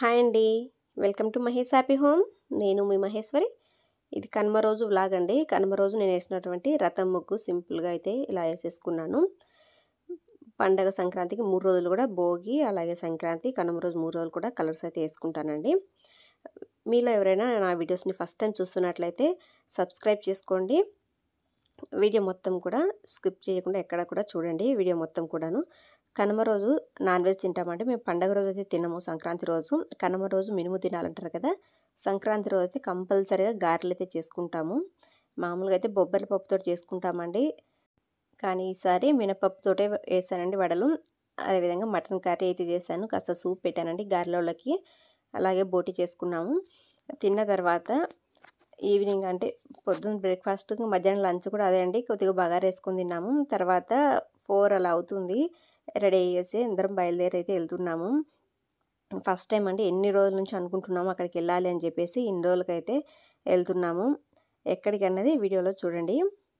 Hi అండి welcome to Mahesh happy home నేను మీ మహేశ్వరి ఇది కనుమ రోజు వ్లాగ్ అండి కనుమ రోజు నేను వేసినటువంటి రథం ముగ్గు సింపుల్గా అయితే ఇలా వేసేసుకున్నాను పండగ సంక్రాంతికి మూడు రోజులు కూడా భోగి అలాగే సంక్రాంతి కనుమ రోజు మూడు రోజులు కూడా కలర్స్ అయితే వేసుకుంటానండి మీలో ఎవరైనా నా వీడియోస్ని ఫస్ట్ టైం చూస్తున్నట్లయితే సబ్స్క్రైబ్ చేసుకోండి వీడియో మొత్తం కూడా స్కిప్ చేయకుండా ఎక్కడ కూడా చూడండి వీడియో మొత్తం కూడాను కనుమ రోజు నాన్ వెజ్ తింటామంటే మేము పండగ రోజు అయితే తినము సంక్రాంతి రోజు కనుమ రోజు మినుము తినాలంటారు కదా సంక్రాంతి రోజు అయితే కంపల్సరీగా గారెలు అయితే చేసుకుంటాము మామూలుగా అయితే బొబ్బరి పప్పుతో చేసుకుంటామండి కానీ ఈసారి మినపప్పుతోటే వేసానండి వడలు అదేవిధంగా మటన్ కర్రీ అయితే చేశాను కాస్త సూప్ పెట్టానండి గారెలోళ్ళకి అలాగే బోటి చేసుకున్నాము తిన్న తర్వాత ఈవినింగ్ అంటే పొద్దున్న బ్రేక్ఫాస్ట్ మధ్యాహ్నం లంచ్ కూడా అదే అండి కొద్దిగా బగారు వేసుకొని తిన్నాము తర్వాత ఫోర్ అలా అవుతుంది రెడీ అయ్యేసి అందరం బయలుదేరి అయితే వెళ్తున్నాము ఫస్ట్ టైం అండి ఎన్ని రోజుల నుంచి అనుకుంటున్నాము అక్కడికి వెళ్ళాలి అని చెప్పేసి ఇన్ని రోజులకైతే వెళ్తున్నాము ఎక్కడికి అన్నది వీడియోలో చూడండి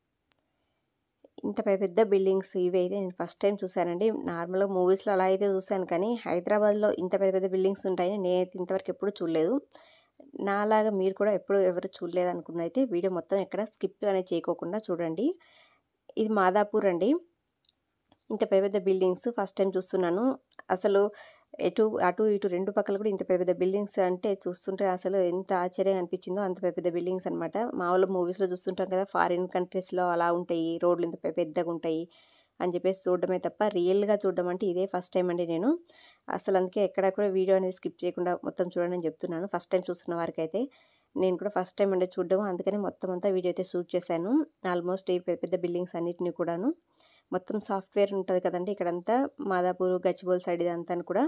ఇంత పెద్ద బిల్డింగ్స్ ఇవి అయితే నేను ఫస్ట్ టైం చూశానండి నార్మల్గా మూవీస్లో అలా అయితే చూశాను కానీ హైదరాబాద్లో ఇంత పెద్ద పెద్ద బిల్డింగ్స్ ఉంటాయని నేను ఇంతవరకు ఎప్పుడు చూడలేదు నాలాగా మీరు కూడా ఎప్పుడు ఎవరు చూడలేదు అనుకున్న అయితే వీడియో మొత్తం ఎక్కడ స్కిప్ అనేది చేయకోకుండా చూడండి ఇది మాదాపూర్ అండి ఇంత పెద్ద పెద్ద బిల్డింగ్స్ ఫస్ట్ టైం చూస్తున్నాను అసలు ఎటు అటు ఇటు రెండు పక్కల కూడా ఇంత పెద్ద పెద్ద బిల్డింగ్స్ అంటే చూస్తుంటే అసలు ఎంత ఆశ్చర్యంగా అనిపించిందో అంత పెద్ద పెద్ద బిల్డింగ్స్ అనమాట మామూలు మూవీస్లో చూస్తుంటాం కదా ఫారిన్ కంట్రీస్లో అలా ఉంటాయి రోడ్లు ఇంత పెద్దగా ఉంటాయి అని చెప్పేసి చూడడమే తప్ప రియల్గా చూడడం అంటే ఇదే ఫస్ట్ టైం అండి నేను అసలు అందుకే ఎక్కడ కూడా వీడియో అనేది స్కిప్ చేయకుండా మొత్తం చూడండి అని చెప్తున్నాను ఫస్ట్ టైం చూస్తున్న వారికి అయితే నేను కూడా ఫస్ట్ టైం అంటే చూడడం అందుకని మొత్తం అంతా వీడియో అయితే షూట్ చేశాను ఆల్మోస్ట్ ఈ పెద్ద పెద్ద బిల్డింగ్స్ అన్నిటిని కూడాను మొత్తం సాఫ్ట్వేర్ ఉంటుంది కదండి ఇక్కడంతా మాదాపూర్ గచ్చిబోల్ సైడ్ ఇదంతా కూడా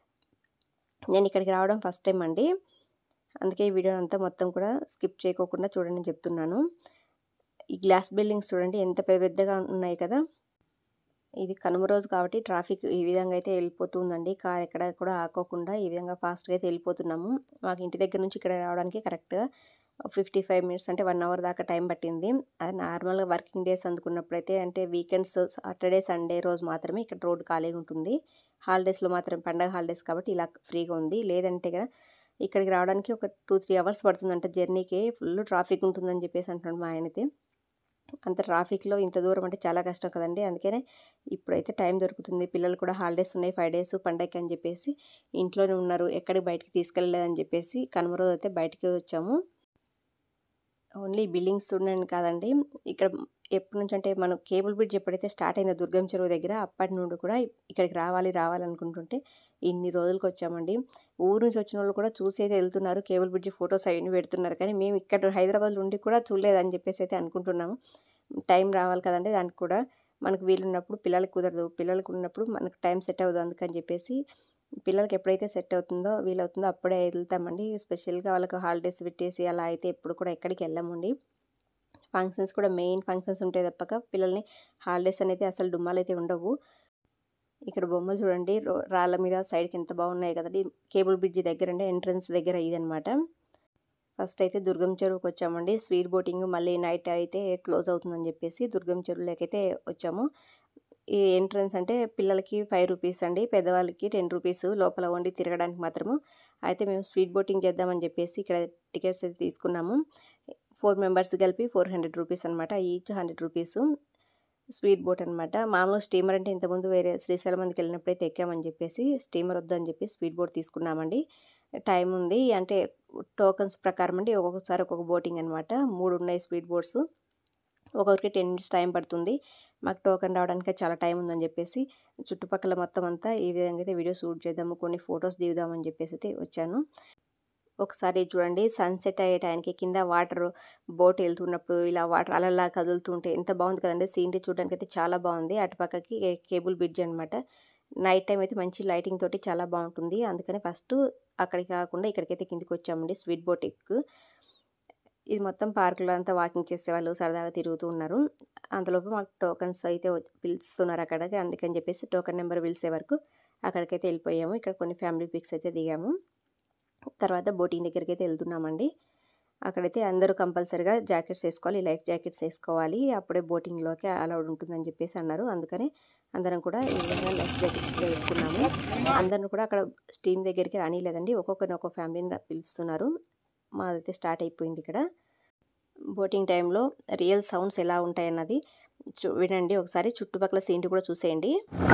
నేను ఇక్కడికి రావడం ఫస్ట్ టైం అండి అందుకే ఈ వీడియో అంతా మొత్తం కూడా స్కిప్ చేయకోకుండా చూడండి చెప్తున్నాను ఈ గ్లాస్ బిల్డింగ్స్ చూడండి ఎంత పెద్ద పెద్దగా ఉన్నాయి కదా ఇది కనుమ రోజు కాబట్టి ట్రాఫిక్ ఈ విధంగా అయితే వెళ్ళిపోతుందండి కార్ ఎక్కడ కూడా ఆకోకుండా ఈ విధంగా ఫాస్ట్గా అయితే వెళ్ళిపోతున్నాము మాకు ఇంటి దగ్గర నుంచి ఇక్కడ రావడానికి కరెక్ట్గా ఫిఫ్టీ ఫైవ్ మినిట్స్ అంటే వన్ అవర్ దాకా టైం పట్టింది అది నార్మల్గా వర్కింగ్ డేస్ అందుకున్నప్పుడైతే అంటే వీకెండ్స్ సాటర్డే సండే రోజు మాత్రమే ఇక్కడ రోడ్ ఖాళీగా ఉంటుంది హాలిడేస్లో మాత్రం పండగ హాలిడేస్ కాబట్టి ఇలా ఫ్రీగా ఉంది లేదంటే కదా ఇక్కడికి రావడానికి ఒక టూ త్రీ అవర్స్ పడుతుందంట జర్నీకి ఫుల్ ట్రాఫిక్ ఉంటుందని చెప్పేసి అంటున్నాడు మా ఆయనైతే అంత ట్రాఫిక్లో ఇంత దూరం అంటే చాలా కష్టం కదండి అందుకనే ఇప్పుడైతే టైం దొరుకుతుంది పిల్లలు కూడా హాలిడేస్ ఉన్నాయి ఫైవ్ డేస్ పండగకి అని చెప్పేసి ఇంట్లోనే ఉన్నారు ఎక్కడికి బయటికి తీసుకెళ్ళలేదని చెప్పేసి కనుమ రోజు అయితే బయటికి వచ్చాము ఓన్లీ బిల్డింగ్స్ చూడండి కాదండి ఇక్కడ ఎప్పటి నుంచి అంటే మనం కేబుల్ బ్రిడ్జ్ ఎప్పుడైతే స్టార్ట్ అయిందో దుర్గం చెరువు దగ్గర అప్పటి నుండి కూడా ఇక్కడికి రావాలి రావాలనుకుంటుంటే ఇన్ని రోజులకు వచ్చామండి ఊరు నుంచి వచ్చిన వాళ్ళు కూడా చూసి అయితే వెళ్తున్నారు కేబుల్ బ్రిడ్జ్ ఫొటోస్ అవన్నీ పెడుతున్నారు కానీ మేము ఇక్కడ హైదరాబాద్లో ఉండి కూడా చూడలేదని చెప్పేసి అయితే అనుకుంటున్నాము టైం రావాలి కదండి దానికి కూడా మనకు వీలున్నప్పుడు పిల్లలకు కుదరదు పిల్లలకు ఉన్నప్పుడు మనకు టైం సెట్ అవ్వదు అందుకని చెప్పేసి పిల్లలకి ఎప్పుడైతే సెట్ అవుతుందో వీలవుతుందో అప్పుడే వెళ్తామండి స్పెషల్గా వాళ్ళకి హాలిడేస్ పెట్టేసి అలా అయితే ఎప్పుడు కూడా ఎక్కడికి వెళ్ళమండి ఫంక్షన్స్ కూడా మెయిన్ ఫంక్షన్స్ ఉంటాయి తప్పక పిల్లల్ని హాలిడేస్ అనేది అసలు డుమ్మాలు అయితే ఉండవు ఇక్కడ బొమ్మలు చూడండి రాళ్ళ మీద సైడ్కి ఎంత బాగున్నాయి కదండి కేబుల్ బ్రిడ్జ్ దగ్గర అంటే ఎంట్రన్స్ దగ్గర ఇదనమాట ఫస్ట్ అయితే దుర్గం చెరువుకి వచ్చామండి స్వీట్ బోటింగ్ మళ్ళీ నైట్ అయితే క్లోజ్ అవుతుందని చెప్పేసి దుర్గం చెరువులోకైతే వచ్చాము ఈ ఎంట్రన్స్ అంటే పిల్లలకి ఫైవ్ రూపీస్ అండి పెద్దవాళ్ళకి టెన్ రూపీస్ లోపల వండి తిరగడానికి మాత్రము అయితే మేము స్వీట్ బోటింగ్ చేద్దామని చెప్పేసి ఇక్కడ టికెట్స్ అయితే తీసుకున్నాము ఫోర్ మెంబర్స్ కలిపి ఫోర్ హండ్రెడ్ రూపీస్ అనమాట each hundred rupees sweet boat అనమాట మామూలు స్టీమర్ అంటే ఇంతకుముందు వేరే శ్రీశైలం మందికి వెళ్ళినప్పుడైతే ఎక్కామని చెప్పేసి స్టీమర్ వద్దని చెప్పి స్వీట్ బోట్ తీసుకున్నామండి టైం ఉంది అంటే టోకన్స్ ప్రకారం అండి ఒక్కొక్కసారి ఒక్కొక్క బోటింగ్ అనమాట మూడు ఉన్నాయి స్వీట్ బోట్స్ ఒక్కొక్కరికి టెన్ మినిట్స్ టైం పడుతుంది మాకు టోకెన్ రావడానికి చాలా టైం ఉందని చెప్పేసి చుట్టుపక్కల మొత్తం అంతా ఈ విధంగా అయితే వీడియో షూట్ చేద్దాము కొన్ని ఫొటోస్ దిగుదామని చెప్పేసి అయితే వచ్చాను ఒకసారి చూడండి సన్సెట్ అయ్యే టైంకి కింద వాటర్ బోట్ వెళ్తున్నప్పుడు ఇలా వాటర్ అలలా కదులుతుంటే ఎంత బాగుంది కదండి సీనరీ చూడడానికి అయితే చాలా బాగుంది అటుపక్కకి కేబుల్ బ్రిడ్జ్ అనమాట నైట్ టైం అయితే మంచి లైటింగ్ తోటి చాలా బాగుంటుంది అందుకని ఫస్ట్ అక్కడికి కాకుండా ఇక్కడికైతే కిందికి వచ్చామండి స్వీట్ బోట్ ఎక్కు ఇది మొత్తం పార్కులో అంతా వాకింగ్ చేసేవాళ్ళు సరదాగా తిరుగుతూ ఉన్నారు అంతలోపు మాకు టోకన్స్ అయితే పిలుస్తున్నారు అక్కడికి అందుకని చెప్పేసి టోకెన్ నెంబర్ పిలిచే వరకు అక్కడికైతే వెళ్ళిపోయాము ఇక్కడ కొన్ని ఫ్యామిలీ పిక్స్ అయితే దిగాము తర్వాత బోటింగ్ దగ్గరికి అయితే వెళ్తున్నామండి అక్కడైతే అందరూ కంపల్సరీగా జాకెట్స్ వేసుకోవాలి లైఫ్ జాకెట్స్ వేసుకోవాలి అప్పుడే బోటింగ్లోకి అలౌడ్ ఉంటుందని చెప్పేసి అన్నారు అందుకని అందరం కూడా ఈ విధంగా లైఫ్ జాకెట్స్ వేసుకున్నాము అందరం కూడా అక్కడ స్టీమ్ దగ్గరికి రానిలేదండి ఒక్కొక్కరిని ఒక్కొక్క ఫ్యామిలీని పిలుస్తున్నారు మాదైతే స్టార్ట్ అయిపోయింది ఇక్కడ బోటింగ్ టైంలో రియల్ సౌండ్స్ ఎలా ఉంటాయన్నది చూ వినండి ఒకసారి చుట్టుపక్కల సీన్ కూడా చూసేయండి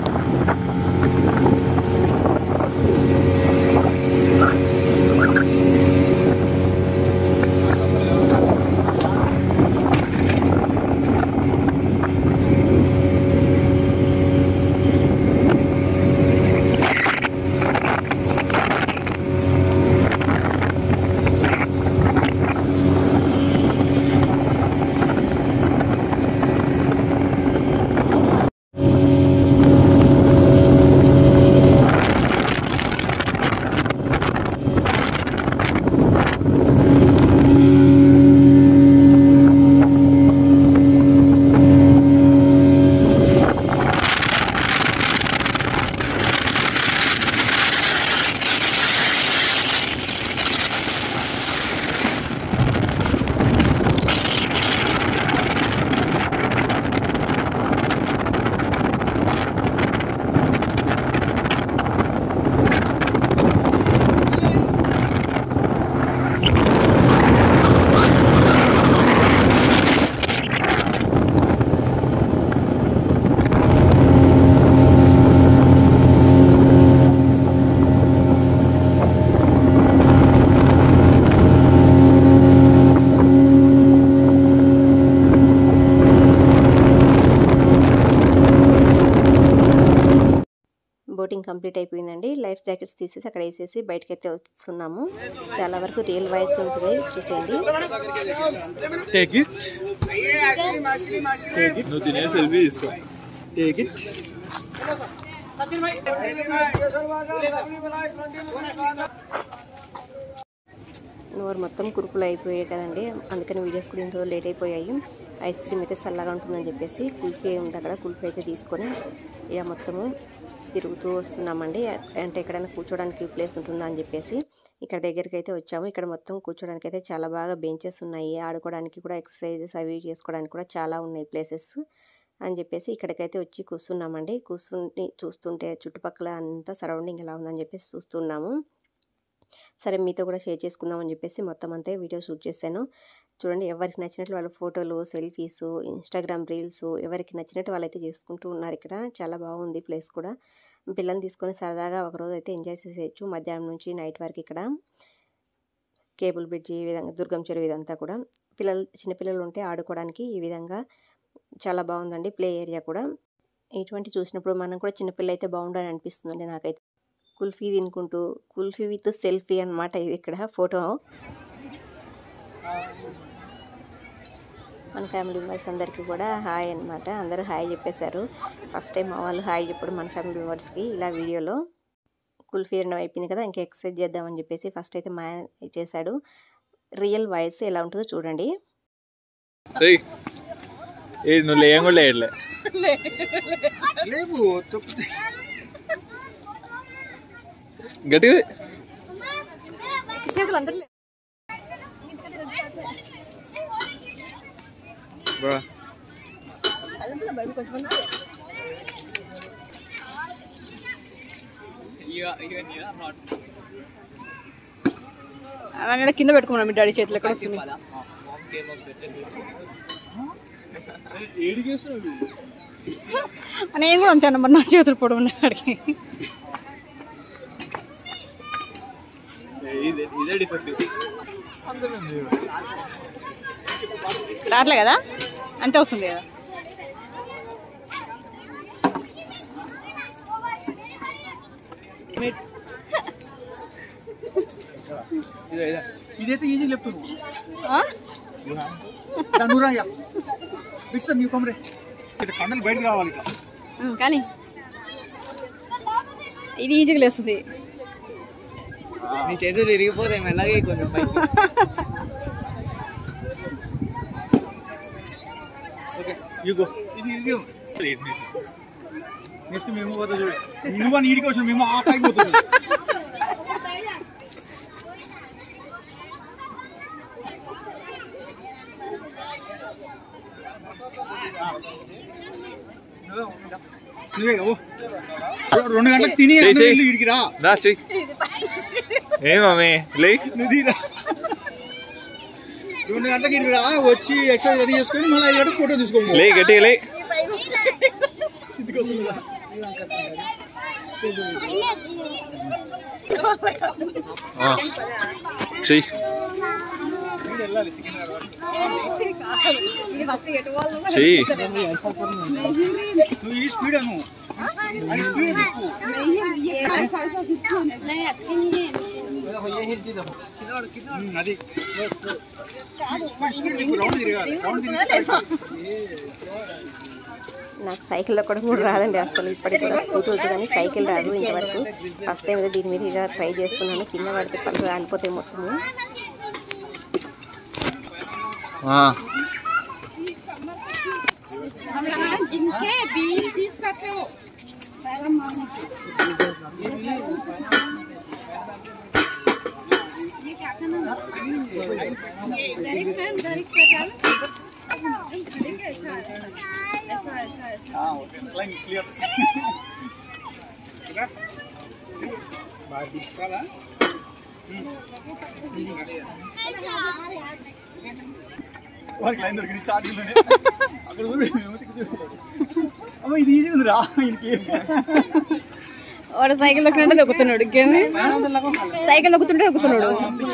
బోటింగ్ కంప్లీట్ అయిపోయిందండి లైఫ్ జాకెట్స్ తీసేసి అక్కడ వేసేసి బయటకి అయితే వస్తున్నాము చాలా వరకు రియల్ వాయిస్ ఉంటుంది చూసేయండి టేక్ ఇట్ టేక్ ఇట్ నువ్వు తినే సెల్ఫీ తీసుకో టేక్ ఇట్ నోరు మొత్తం కురుకులు అయిపోయాయి కదండి అందుకని వీడియోస్ కూడా ఇంట్లో లేట్ అయిపోయాయి ఐస్ క్రీమ్ అయితే చల్లగా ఉంటుందని చెప్పేసి కుల్ఫీ ఉంది అక్కడ కుల్ఫీ అయితే తీసుకొని ఇక మొత్తము తిరుగుతూ వస్తున్నామండి అంటే ఎక్కడైనా కూర్చోడానికి ప్లేస్ ఉంటుందా అని చెప్పేసి ఇక్కడ దగ్గరికి అయితే వచ్చాము ఇక్కడ మొత్తం కూర్చోడానికి అయితే చాలా బాగా బెంచెస్ ఉన్నాయి ఆడుకోవడానికి కూడా ఎక్సర్సైజెస్ అవి చేసుకోవడానికి కూడా చాలా ఉన్నాయి ప్లేసెస్ అని చెప్పేసి ఇక్కడికైతే వచ్చి కూర్చున్నామండి కూర్చుంటే చూస్తుంటే చుట్టుపక్కల అంతా సరౌండింగ్ ఎలా ఉందని చెప్పేసి చూస్తున్నాము సరే మీతో కూడా షేర్ చేసుకుందామని చెప్పేసి మొత్తం అంతా వీడియో షూట్ చేశాను చూడండి ఎవరికి నచ్చినట్లు వాళ్ళ ఫోటోలు సెల్ఫీస్ ఇన్స్టాగ్రామ్ రీల్స్ ఎవరికి నచ్చినట్టు వాళ్ళైతే చేసుకుంటూ ఉన్నారు ఇక్కడ చాలా బాగుంది ప్లేస్ కూడా పిల్లల్ని తీసుకొని సరదాగా ఒకరోజు అయితే ఎంజాయ్ చేసేయచ్చు మధ్యాహ్నం నుంచి నైట్ వరకు ఇక్కడ కేబుల్ బ్రిడ్జ్ ఈ విధంగా దుర్గం చెరువు ఇదంతా కూడా పిల్లలు చిన్నపిల్లలు ఉంటే ఆడుకోవడానికి ఈ విధంగా చాలా బాగుందండి ప్లే ఏరియా కూడా ఇటువంటి చూసినప్పుడు మనం కూడా చిన్నపిల్ల అయితే బాగుండని అనిపిస్తుందండి నాకైతే కుల్ఫీ తినుకుంటూ కుల్ఫీ విత్ సెల్ఫీ అనమాట ఇది ఇక్కడ ఫోటో మన ఫ్యామిలీ మెంబర్స్ అందరికీ కూడా హాయ్ అనమాట అందరూ హాయ్ చెప్పేశారు ఫస్ట్ టైం మా వాళ్ళు హాయ్ చెప్పడం మన ఫ్యామిలీ మెంబర్స్కి ఇలా వీడియోలో కుల్ఫీ తినడం అయిపోయింది కదా ఇంకా ఎక్సర్సైజ్ చేద్దామని చెప్పేసి ఫస్ట్ అయితే మా ఆయన చేశాడు రియల్ వాయిస్ ఎలా ఉంటుందో చూడండి ఏయ్ ఏయ్ నువ్వు లేయం కూడా లేయట్లే లేవు తొక్కు గట్టిగా చేతులు అందరు బ్రా కొంచెం అన్నాడు కింద పెట్టుకున్నాం మీ డాడీ చేతులు ఎక్కడ వస్తుంది నేను కూడా అంతే అన్నమాట నా చేతులు పొడవు ఉన్నాయి అక్కడికి ఇదే ఇదే డిఫెక్ట్ రావట్లే కదా అంతే వస్తుంది కదా ఇదే ఇదే ఇదైతే ఈజీ చెప్తున్నావు ఆ? నూరా ఫిక్స్ నీ కొమరే ఇట్లా కండలు బయటకు రావాలి ఇట్లా ఉమ్, కానీ ఇది ఈజీగా లేస్తుంది నీ చేతులు ఇరిగిపోతాయి మెల్లగా కొంచెం పైకి ఓకే ఇగో ఇది ఈజీ నెక్స్ట్ మేము పోతా చూడు నువ్వు నీడికి వచ్చిన మేము ఆ పైకి పోతుంది నువ్వే ఓ రెండు గంటలకు తిని చెయ్, అందరూ చెయ్. ఇల్లు ఇడికి రా దా చెయ్యి ఏ మమ్మీ లే నువ్వు తీరా రెండు గంటలకు ఇడికి రా వచ్చి ఎక్సర్సైజ్ రెడీ చేసుకొని మళ్ళీ ఐదు గంటలకు ఫోటో తీసుకోము లే గట్టిగా లే ఆ. చెయ్యి చెయ్యి నువ్వు ఈ స్పీడ్ అను అది స్పీడ్ ఎక్కువ ఉమ్, అది రౌండ్ తిరగాలి రౌండ్ తిరిగి నాకు సైకిల్ కూడా కూడా రాదండి అసలు ఇప్పటికి కూడా స్కూటీ వచ్చు కానీ సైకిల్ రాదు ఇంతవరకు ఫస్ట్ టైం అయితే దీని మీద ఇలా ట్రై చేస్తున్నాను కింద పడితే పళ్ళు రాలిపోతాయి మొత్తము ఆ. లైన్ క్లియర్ వాళ్ళకి లైన్ దొరికింది స్టార్టింగ్ లోనే అక్కడ చూడు అమ్మ ఇది ఈజీ ఉందిరా ఇంటికి వాడు సైకిల్ దొక్కినట్టే దొక్కుతున్నాడు ఇంకేమి సైకిల్ దొక్కుతుంటే దొక్కుతున్నాడు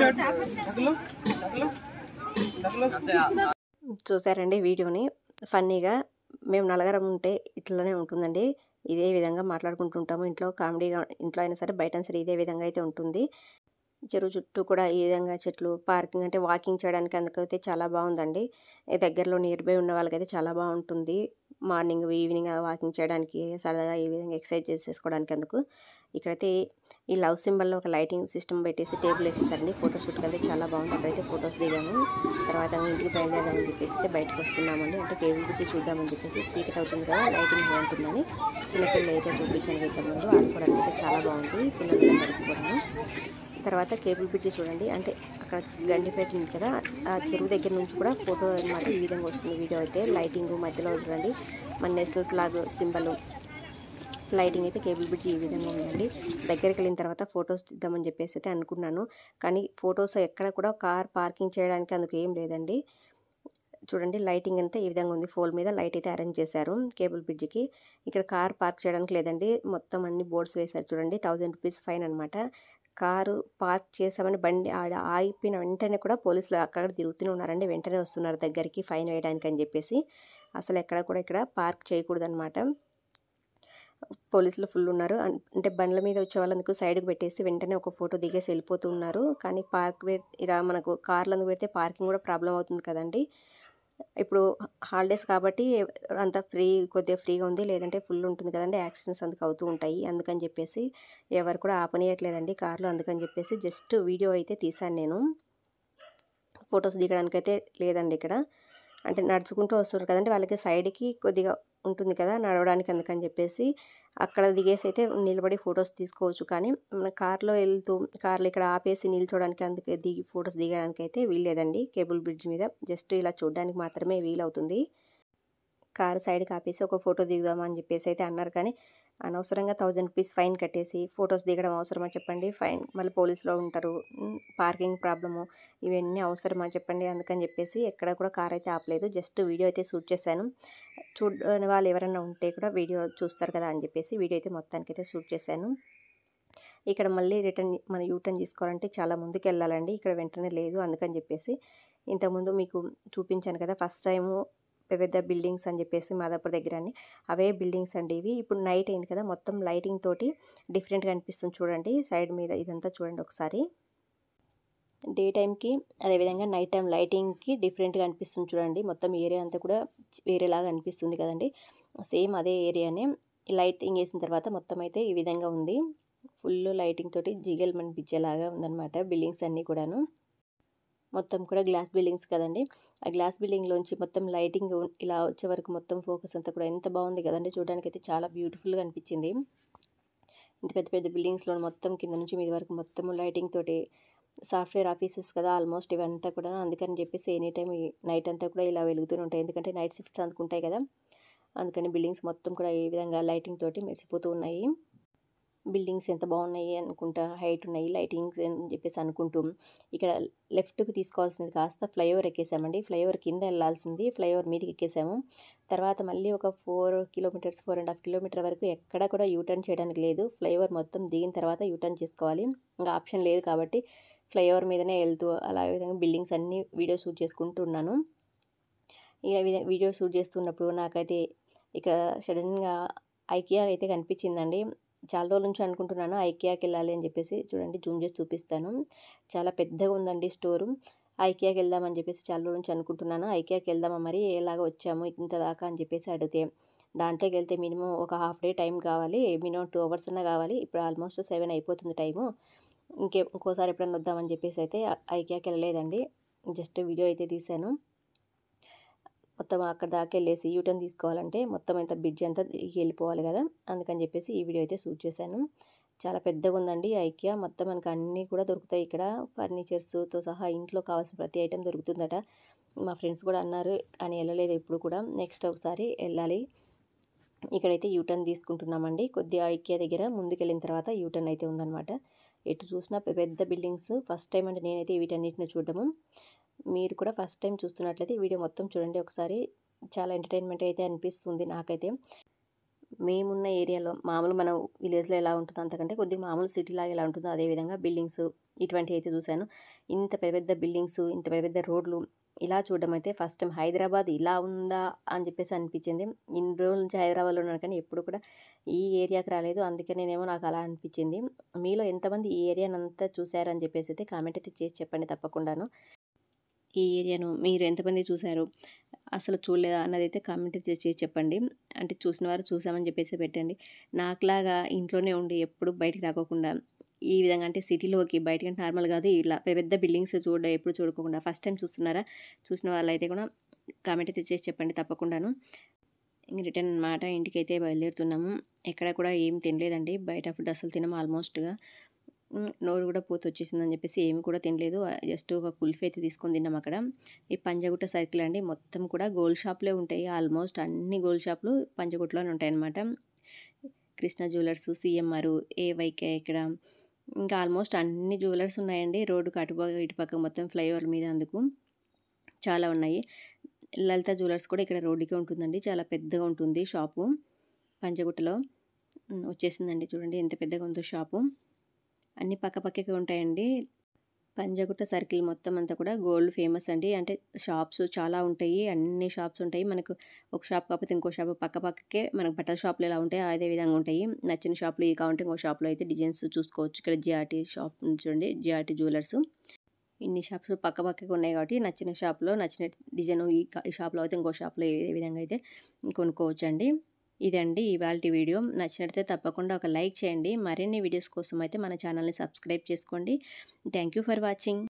చూసారండి వీడియోని ఫన్నీగా మేము నలగరం ఉంటే ఇట్లనే ఉంటుందండి ఇదే విధంగా మాట్లాడుకుంటుంటాము ఇంట్లో కామెడీగా ఇంట్లో అయినా సరే బయట అయినా సరే ఇదే విధంగా అయితే ఉంటుంది చెరువు చుట్టూ కూడా ఈ విధంగా చెట్లు పార్కింగ్ అంటే వాకింగ్ చేయడానికి అందుకైతే చాలా బాగుందండి ఈ దగ్గరలో నియర్ బై ఉన్న వాళ్ళకైతే చాలా బాగుంటుంది మార్నింగ్ ఈవినింగ్ వాకింగ్ చేయడానికి సరదాగా ఈ విధంగా ఎక్సర్సైజ్ చేసేసుకోవడానికి అందుకు ఇక్కడైతే ఈ లవ్ సింబల్లో ఒక లైటింగ్ సిస్టమ్ పెట్టేసి టేబుల్ వేసేసారండి ఫోటో షూట్కి అయితే చాలా బాగుంది అక్కడైతే ఫొటోస్ దిగాము తర్వాత ఇంటికి బయలుదేరదామని చెప్పేసి అయితే బయటకు వస్తున్నామండి అంటే కేబుల్ గురించి చూద్దామని చెప్పేసి చీకటి అవుతుంది కదా లైటింగ్ బాగుంటుందని చిన్నపిల్లల ఏరియా చూపించాను ఇంతకుముందు ఆడుకోవడానికి అయితే చాలా బాగుంది పిల్లలు సరిపోవడము తర్వాత కేబుల్ బ్రిడ్జ్ చూడండి అంటే అక్కడ గండిపేట ఉంది కదా ఆ చెరువు దగ్గర నుంచి కూడా ఫోటో అన్నమాట ఈ విధంగా వస్తుంది వీడియో అయితే లైటింగ్ మధ్యలో చూడండి మన నేషనల్ ఫ్లాగ్ సింబల్ లైటింగ్ అయితే కేబుల్ బ్రిడ్జ్ ఈ విధంగా ఉందండి దగ్గరికి వెళ్ళిన తర్వాత ఫొటోస్ తీద్దామని చెప్పేసి అయితే అనుకున్నాను కానీ ఫొటోస్ ఎక్కడ కూడా కార్ పార్కింగ్ చేయడానికి అందుకు ఏం లేదండి చూడండి లైటింగ్ అంతా ఈ విధంగా ఉంది ఫోల్ మీద లైట్ అయితే అరేంజ్ చేశారు కేబుల్ బ్రిడ్జ్కి ఇక్కడ కార్ పార్క్ చేయడానికి లేదండి మొత్తం అన్ని బోర్డ్స్ వేశారు చూడండి థౌజండ్ రూపీస్ ఫైన్ అనమాట కారు పార్క్ చేసామని బండి ఆడ ఆగిపోయిన వెంటనే కూడా పోలీసులు అక్కడ తిరుగుతూనే ఉన్నారండి వెంటనే వస్తున్నారు దగ్గరికి ఫైన్ వేయడానికి అని చెప్పేసి అసలు ఎక్కడ కూడా ఇక్కడ పార్క్ చేయకూడదు అనమాట పోలీసులు ఫుల్ ఉన్నారు అన్- అంటే బండ్ల మీద వచ్చే వాళ్ళందుకు సైడ్కి పెట్టేసి వెంటనే ఒక ఫోటో దిగేసి వెళ్ళిపోతూ ఉన్నారు కానీ పార్క్ పె ఇలా మనకు కార్లందుకు పెడితే పార్కింగ్ కూడా ప్రాబ్లం అవుతుంది కదండి ఇప్పుడు హాలిడేస్ కాబట్టి అంత ఫ్రీ కొద్దిగా ఫ్రీగా ఉంది లేదంటే ఫుల్ ఉంటుంది కదండి యాక్సిడెంట్స్ అందుకు అవుతూ ఉంటాయి అందుకని చెప్పేసి ఎవరు కూడా ఆపనీయట్లేదండి కార్లో అందుకని చెప్పేసి జస్ట్ వీడియో అయితే తీశాను నేను ఫొటోస్ దిగడానికి అయితే లేదండి ఇక్కడ అంటే నడుచుకుంటూ వస్తున్నారు కదండి వాళ్ళకి సైడ్కి కొద్దిగా ఉంటుంది కదా నడవడానికి అందుకని చెప్పేసి అక్కడ దిగేసి అయితే నిలబడి ఫొటోస్ తీసుకోవచ్చు కానీ మన కార్లో వెళ్తూ కార్లో ఇక్కడ ఆపేసి నిల్చోడానికి అందుకే దిగి ఫొటోస్ దిగడానికి అయితే వీల్లేదండి కేబుల్ బ్రిడ్జ్ మీద జస్ట్ ఇలా చూడడానికి మాత్రమే వీలవుతుంది కారు సైడ్కి ఆపేసి ఒక ఫోటో దిగుదామా అని చెప్పేసి అయితే అన్నారు కానీ అనవసరంగా థౌజండ్ రూపీస్ ఫైన్ కట్టేసి ఫొటోస్ దిగడం అవసరమా చెప్పండి ఫైన్ మళ్ళీ పోలీసులో ఉంటారు ఉమ్, పార్కింగ్ ప్రాబ్లము ఇవన్నీ అవసరమా చెప్పండి అందుకని చెప్పేసి ఎక్కడ కూడా కార్ అయితే ఆపలేదు జస్ట్ వీడియో అయితే షూట్ చేశాను చూడని వాళ్ళు ఎవరైనా ఉంటే కూడా వీడియో చూస్తారు కదా అని చెప్పేసి వీడియో అయితే మొత్తానికి అయితే షూట్ చేశాను ఇక్కడ మళ్ళీ రిటర్న్ మన యూటర్న్ తీసుకోవాలంటే చాలా ముందుకు వెళ్ళాలండి ఇక్కడ వెంటనే లేదు అందుకని చెప్పేసి ఇంతకుముందు మీకు చూపించాను కదా ఫస్ట్ టైము పెద్ద పెద్ద బిల్డింగ్స్ అని చెప్పేసి మాదాపూర్ దగ్గర అని అవే బిల్డింగ్స్ అండి ఇవి ఇప్పుడు నైట్ అయింది కదా మొత్తం లైటింగ్ తోటి డిఫరెంట్గా అనిపిస్తుంది చూడండి సైడ్ మీద ఇదంతా చూడండి ఒకసారి డే టైంకి అదేవిధంగా నైట్ టైం లైటింగ్కి డిఫరెంట్గా అనిపిస్తుంది చూడండి మొత్తం ఏరియా అంతా కూడా వేరేలాగా అనిపిస్తుంది కదండి సేమ్ అదే ఏరియానే లైటింగ్ వేసిన తర్వాత మొత్తం అయితే ఈ విధంగా ఉంది ఫుల్ లైటింగ్ తోటి జిగల్ అనిపించేలాగా ఉందన్నమాట బిల్డింగ్స్ అన్నీ కూడాను మొత్తం కూడా గ్లాస్ బిల్డింగ్స్ కదండి ఆ గ్లాస్ బిల్డింగ్లోంచి మొత్తం లైటింగ్ ఇలా వచ్చే వరకు మొత్తం ఫోకస్ అంతా కూడా ఎంత బాగుంది కదండి చూడడానికి అయితే చాలా బ్యూటిఫుల్గా అనిపించింది ఇంత పెద్ద పెద్ద బిల్డింగ్స్లో మొత్తం కింద నుంచి మీద వరకు మొత్తం లైటింగ్ తోటి సాఫ్ట్వేర్ ఆఫీసెస్ కదా ఆల్మోస్ట్ ఇవంతా కూడా అందుకని చెప్పేసి ఎనీ టైం నైట్ అంతా కూడా ఇలా వెలుగుతూనే ఉంటాయి ఎందుకంటే నైట్ షిఫ్ట్స్ అందుకుంటాయి కదా అందుకని బిల్డింగ్స్ మొత్తం కూడా ఈ విధంగా లైటింగ్ తోటి మెరిసిపోతూ ఉన్నాయి బిల్డింగ్స్ ఎంత బాగున్నాయి అనుకుంటా హైట్ ఉన్నాయి లైటింగ్స్ అని చెప్పేసి అనుకుంటూ ఇక్కడ లెఫ్ట్కి తీసుకోవాల్సింది కాస్త ఫ్లైఓవర్ ఎక్కేసామండి ఫ్లైఓవర్ కింద వెళ్ళాల్సింది ఫ్లైఓవర్ మీదకి ఎక్కేసాము తర్వాత మళ్ళీ ఒక four kilometres four and half kilometre వరకు ఎక్కడ కూడా యూటర్న్ చేయడానికి లేదు ఫ్లైఓవర్ మొత్తం దిగిన తర్వాత యూటర్న్ చేసుకోవాలి ఇంకా ఆప్షన్ లేదు కాబట్టి ఫ్లైఓవర్ మీదనే వెళ్తూ అలా ఈ విధంగా బిల్డింగ్స్ అన్నీ వీడియో షూట్ చేసుకుంటున్నాను ఇక విధ- వీడియో షూట్ చేస్తున్నప్పుడు నాకైతే ఇక్కడ సడన్గా ఐకియా అయితే కనిపించిందండి చాలా రోజుల నుంచి అనుకుంటున్నాను ఐకియాకి వెళ్ళాలి అని చెప్పేసి చూడండి జూమ్ చేసి చూపిస్తాను చాలా పెద్దగా ఉందండి స్టోరు ఐకియాకి వెళ్దామని చెప్పేసి చాలా రోజుల నుంచి అనుకుంటున్నాను ఐకియాకి వెళ్దామా మరి ఎలాగ వచ్చాము ఇంత దాకా అని చెప్పేసి అడిగితే దాంట్లోకి వెళ్తే మినిమం ఒక హాఫ్ డే టైం కావాలి మినిమం టూ అవర్స్ అన్నా కావాలి ఇప్పుడు ఆల్మోస్ట్ సెవెన్ అయిపోతుంది టైము ఇంకే ఇంకోసారి ఎప్పుడైనా వద్దామని చెప్పేసి అయితే ఐకియాకి వెళ్ళలేదండి జస్ట్ వీడియో అయితే తీశాను మొత్తం అక్కడ దాకా వెళ్ళేసి యూటర్న్ తీసుకోవాలంటే మొత్తం ఎంత బ్రిడ్జ్ అంతా దిగి వెళ్ళిపోవాలి కదా అందుకని చెప్పేసి ఈ వీడియో అయితే షూట్ చేశాను చాలా పెద్దగా ఉందండి ఐకియా మొత్తం మనకు అన్నీ కూడా దొరుకుతాయి ఇక్కడ ఫర్నిచర్స్తో సహా ఇంట్లో కావాల్సిన ప్రతి ఐటెం దొరుకుతుందట మా ఫ్రెండ్స్ కూడా అన్నారు కానీ వెళ్ళలేదు ఇప్పుడు కూడా నెక్స్ట్ ఒకసారి వెళ్ళాలి ఇక్కడైతే యూటర్న్ తీసుకుంటున్నామండి కొద్దిగా ఐకియా దగ్గర ముందుకు వెళ్ళిన తర్వాత యూటర్న్ అయితే ఉందన్నమాట ఎటు చూసినా పె- పెద్ద బిల్డింగ్స్ ఫస్ట్ టైం అంటే నేనైతే వీటన్నిటిని చూడడము మీరు కూడా ఫస్ట్ టైం చూస్తున్నట్లయితే ఈ వీడియో మొత్తం చూడండి ఒకసారి చాలా ఎంటర్టైన్మెంట్ అయితే అనిపిస్తుంది నాకైతే మేమున్న ఏరియాలో మామూలు మన విలేజ్లో ఎలా ఉంటుందో అంతకంటే కొద్దిగా మామూలు సిటీ లాగా ఎలా ఉంటుందో అదే విధంగా బిల్డింగ్స్ ఇటువంటివి అయితే చూశాను ఇంత పెద్ద పెద్ద బిల్డింగ్స్ ఇంత పెద్ద పెద్ద రోడ్లు ఇలా చూడడం అయితే ఫస్ట్ టైం హైదరాబాద్ ఇలా ఉందా అని చెప్పేసి అనిపించింది ఇన్ని రోజుల నుంచి హైదరాబాద్లో ఉన్నాను కానీ ఎప్పుడు కూడా ఈ ఏరియాకి రాలేదు అందుకే నేనేమో నాకు అలా అనిపించింది మీలో ఎంతమంది ఈ ఏరియాని అంతా చూశారని చెప్పేసి అయితే కామెంట్ అయితే చేసి చెప్పండి తప్పకుండాను ఈ ఏరియాను మీరు ఎంతమంది చూశారు అసలు చూడలేదా అన్నది అయితే కామెంట్ అయితే చేసి చెప్పండి అంటే చూసిన వారు చూసామని చెప్పేసి పెట్టండి నాకులాగా ఇంట్లోనే ఉండి ఎప్పుడు బయటికి రాకోకుండా ఈ విధంగా అంటే సిటీలోకి బయటకి అంటే నార్మల్ కాదు ఇలా పెద్ద పెద్ద బిల్డింగ్స్ చూడ ఎప్పుడు చూడకుండా ఫస్ట్ టైం చూస్తున్నారా చూసిన వాళ్ళైతే కూడా కామెంట్ అయితే చేసి చెప్పండి తప్పకుండాను ఇంక రిటర్న్ అనమాట ఇంటికి అయితే బయలుదేరుతున్నాము ఎక్కడ కూడా ఏం తినలేదండి బయట ఫుడ్ అసలు తినము ఆల్మోస్ట్గా ఉమ్, నోరు కూడా పోత వచ్చేసిందని చెప్పేసి ఏమి కూడా తినలేదు జస్ట్ ఒక కుల్ఫీ అయితే తీసుకొని తిన్నాం అక్కడ ఈ పంజగుట్ట సర్కిల్ అండి మొత్తం కూడా గోల్డ్ షాప్లే ఉంటాయి ఆల్మోస్ట్ అన్ని గోల్డ్ షాపులు పంజగుట్టలోనే ఉంటాయి అన్నమాట కృష్ణ జ్యువెలర్స్ సిఎంఆర్ ఏవైకే ఇక్కడ ఇంకా ఆల్మోస్ట్ అన్ని జ్యువెలర్స్ ఉన్నాయండి రోడ్డుకు అటుపక్క ఇటుపక్క మొత్తం ఫ్లైఓవర్ మీద అందుకు చాలా ఉన్నాయి లలిత జ్యువెలర్స్ కూడా ఇక్కడ రోడ్డుకే ఉంటుందండి చాలా పెద్దగా ఉంటుంది షాపు పంజగుట్టలో ఉమ్, వచ్చేసిందండి చూడండి ఎంత పెద్దగా ఉందో షాపు అన్ని పక్క పక్కకే ఉంటాయండి పంజగుట్ట సర్కిల్ మొత్తం అంతా కూడా గోల్డ్ ఫేమస్ అండి అంటే షాప్స్ చాలా ఉంటాయి అన్ని షాప్స్ ఉంటాయి మనకు ఒక షాప్ కాకపోతే ఇంకో షాప్ పక్క పక్కకే మనకు బట్టల షాపులు ఎలా ఉంటాయి అదే విధంగా ఉంటాయి నచ్చిన షాప్లో ఈ కావాలంటే ఇంకో షాప్లో అయితే డిజైన్స్ చూసుకోవచ్చు ఇక్కడ జిఆర్టీ షాప్ ఉంది చూడండి జిఆర్టీ జ్యువెలర్స్ ఇన్ని షాప్స్ పక్క పక్కకి ఉన్నాయి కాబట్టి నచ్చిన షాప్లో నచ్చిన డిజైన్ ఈ కా- ఈ షాప్లో అయితే ఇంకో షాప్లో ఏ విధంగా అయితే కొనుక్కోవచ్చు అండి ఇదండి ఇవాళ వీడియో నచ్చినట్లయితే తప్పకుండా ఒక లైక్ చేయండి మరిన్ని వీడియోస్ కోసం అయితే మన ఛానల్ని సబ్స్క్రైబ్ చేసుకోండి థ్యాంక్ యూ ఫర్ వాచింగ్